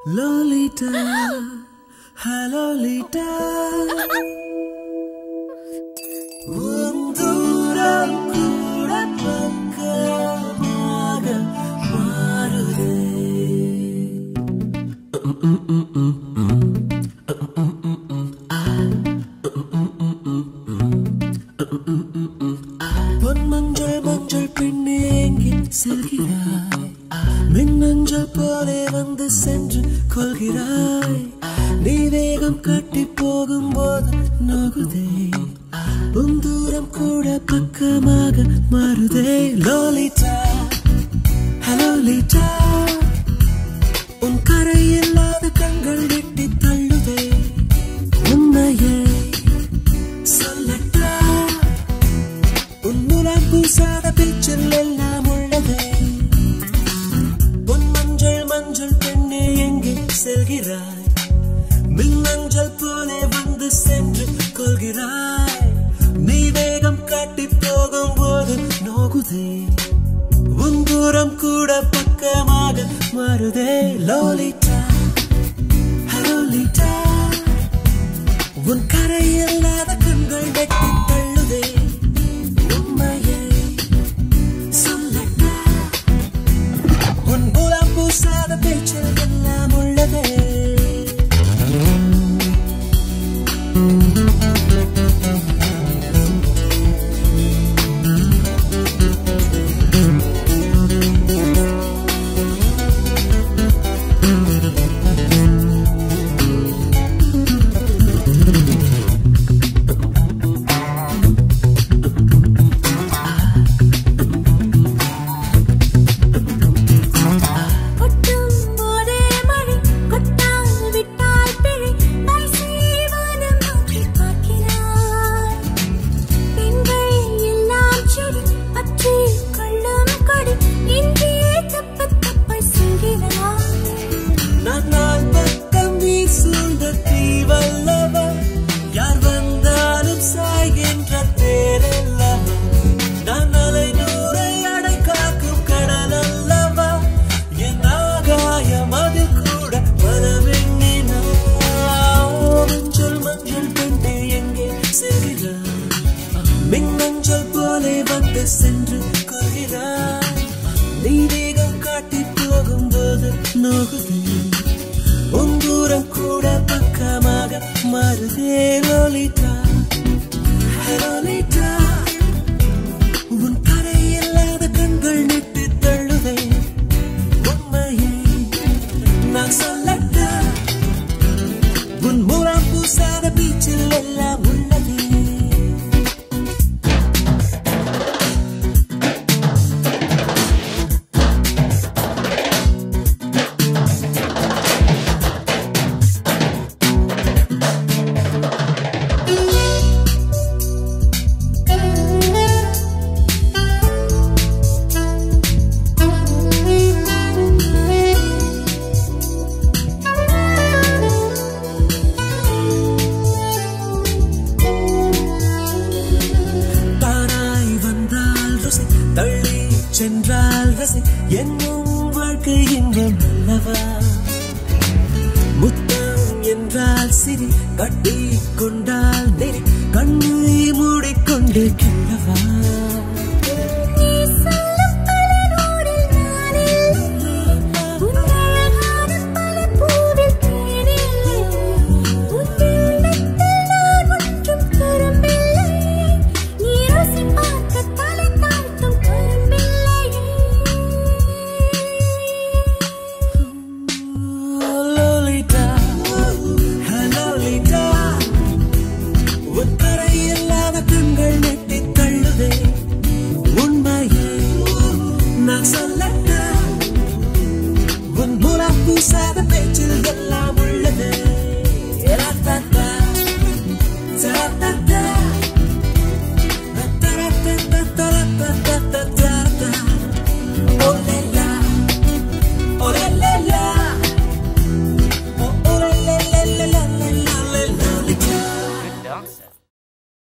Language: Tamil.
Lolita, Lolita. உன் தூரம் கூட பக்கமாக மாறுதே பொன் மஞ்சள் மஞ்சள் பெண்ணே எங்கே செல்கிறாய் மின்னஞ்சல் போலே வந்து சென்று கொள்கிறாய் நீ வேகம் காட்டி போகும்போது நோகுதே உன் தூரம் கூட பக்கமாக மாறுதே லோலிட்டா ஹலோ லீட்டா உன் கரை இல்லாத கண்கள் வெட்டி தள்ளுதே உண்மையை சொல்லட்டா உன் முலாம் பூசாத பேச்சில் எல்லாம் உள்ளதே உன் மஞ்சள் மஞ்சள் பெண்ணே எங்கே செல்கிறாய் மின்னஞ்சல் போலே வந்து சென்று கொள்கிறாய் நீ வேகம் காட்டி போகும்போது நோகுதே உன் தூரம் கூட பக்கமாக மாறுதே லோலிட்டா ஹலோலிட்டா உன் கரை இல்லாத கண்கள் வெட்டி தள்ளுதே உண்மையை சொல்லட்டா உன் மூலம் பூசாத பேச்சில் எல்லாம் உள்ளதே கொட்டும் போதே மழை கொட்டால் விட்டால் பிழை மழை செய்வானம் நோக்கி பார்க்கிறாய் பெண்கள் எல்லாம் செடி பற்றி கொள்ளும் கொடி இன்றே தப்பு தப்பை செய்கிறாய் நான் நாள் பக்கம் நீ சூழ்ந்த தீவல்லவா யார் வந்தாலும் சாய்கின்ற தேரல்லவா நான் அலை நூறை அடை காக்கும் கடல் அல்லவா என் ஆகாயம் அதில் கூட மனமெண்ணினா மஞ்சள் மஞ்சள் பெண்ணே எங்கே செல்கிறாய் மின்னஞ்சல் போலே வந்து சென்று கொள்கிறாய் நீ வேகம் காட்டி போகும்போது நோகுதே உன் தூரம் கூட பக்கமாக மாறுதே லோலிட்டா லோலிட்டா உன் கரை இல்லாத கண்கள் நெட்டு தள்ளுதே உண்மையை நான் சொல்லட்டா உன் மூலம் பூசாத பீச்சில் எல்லாம் உள்ளதே தானாய் வந்தால் ருசி தள்ளி சென்றால் ரசி என்னும் வாழ்க்கை இன்பம் அல்லவா முத்தம் என்றால் சிரி கட்டி கொண்டால் நெறி கண்ணை மூடிக்கொண்டு